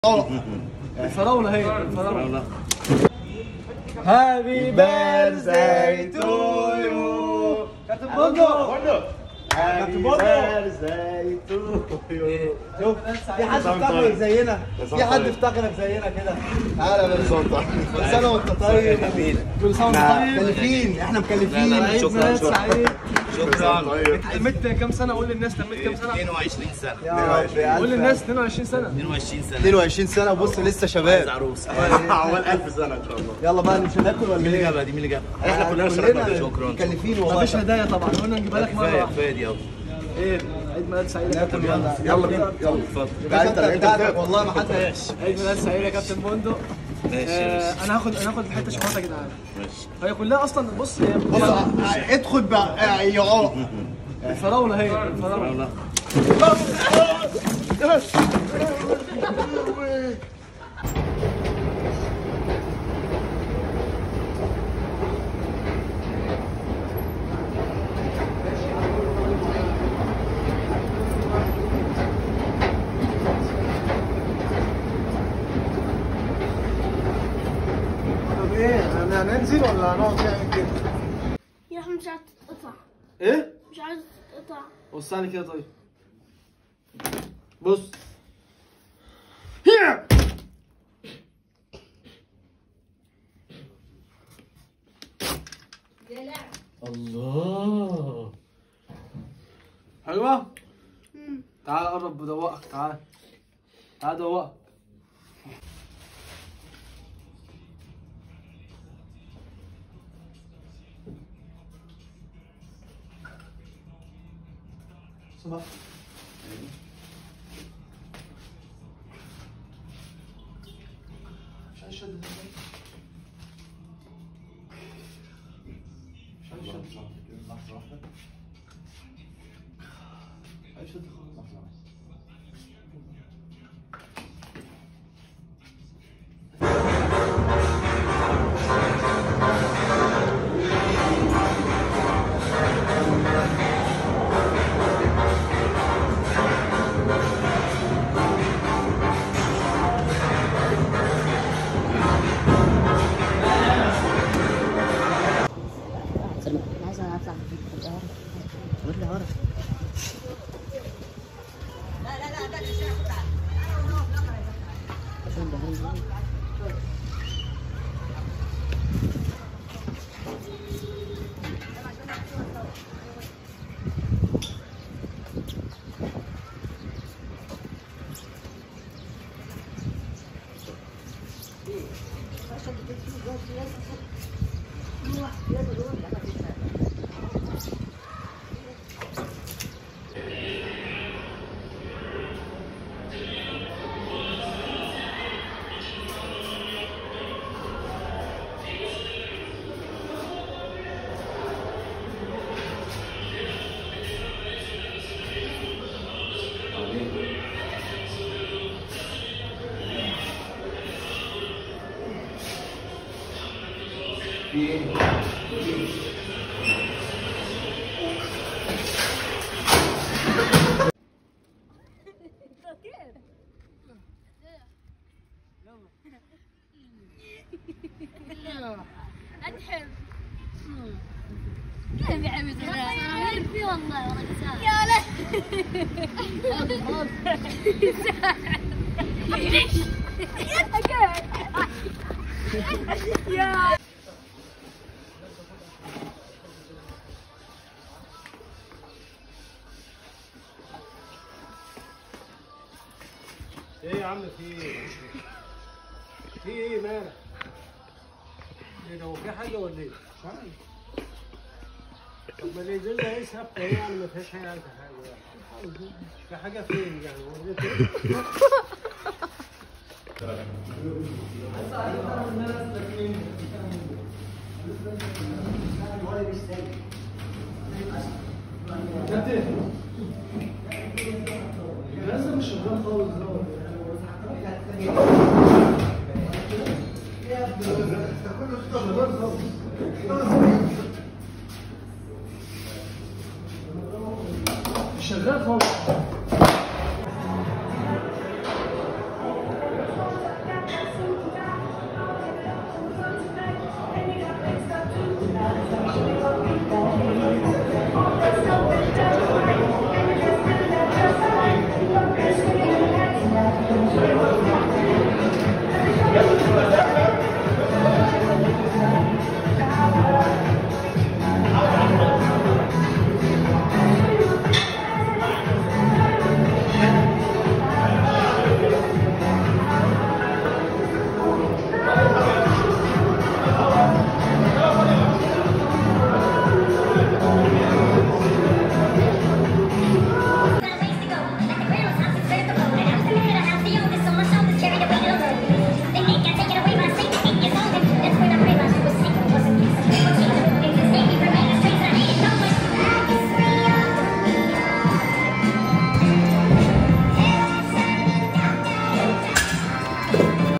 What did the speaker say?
الفراولة هي الفراولة هابي birthday to you. كابتن بندق هابي بيرثداي تو يو شوف في حد افتكرك زينا في حد افتكرك زينا كده تعالى يا باشا كل سنه وانت طيب كل سنه وانت طيب مكلفين احنا مكلفين عيد ميلاد سعيد شكرا تميت كام سنه قول للناس تميت كام سنه 22 سنه قول للناس 22 سنه 22 سنه 22 سنه وبص لسه شباب عروس عقبال 1000 سنه ان شاء الله يلا بقى مش هناكل ولا مين اللي ايه؟ جابها دي مين اللي جابها؟ احنا كلنا شربنا كلنا شكراً. مكلفين والله مفيش هدايا طبعا قلنا نجيبها لك مره كفايه واحده كفايه دي يلا ايه عيد ميلاد سعيد يا كابتن يلا يلا بينا يلا اتفضل ده انت انت بتاعتك والله ما حد عيد ميلاد سعيد يا كابتن بندق ماشي يا آه، باشا انا هاخد انا هاخد حته شوكولاته يا جدعان ماشي هي كلها اصلا بص هي بص ادخل بقى يا الفراوله هي الفراوله يلا طب ايه هن- هننزل ولا هنقعد نعمل كده؟ يا اخي مش عايز تتقطع ايه؟ مش عايز تتقطع بص علي كده طيب بص الله حلوة؟ تعال قرب بدوقك تعال تعال دوقك صباح مش عايز شد مش عايز شد لحظة واحدة مش عايز شد خالص عايزة اطلع القاهرة ورا ادحم كيف يا حبيبي في والله والله يا لا يا ايه يا عم في ايه؟ في ايه مالك؟ ايه ده هو في حاجة ولا ايه؟ مش عارف طب ما ننزل لها ايه ثابتة ايه يعني ما فيهاش حاجة حاجة يعني في حاجة فين يعني هو ده فين؟ كابتن لازم مش شغال خالص دوت شغال خالص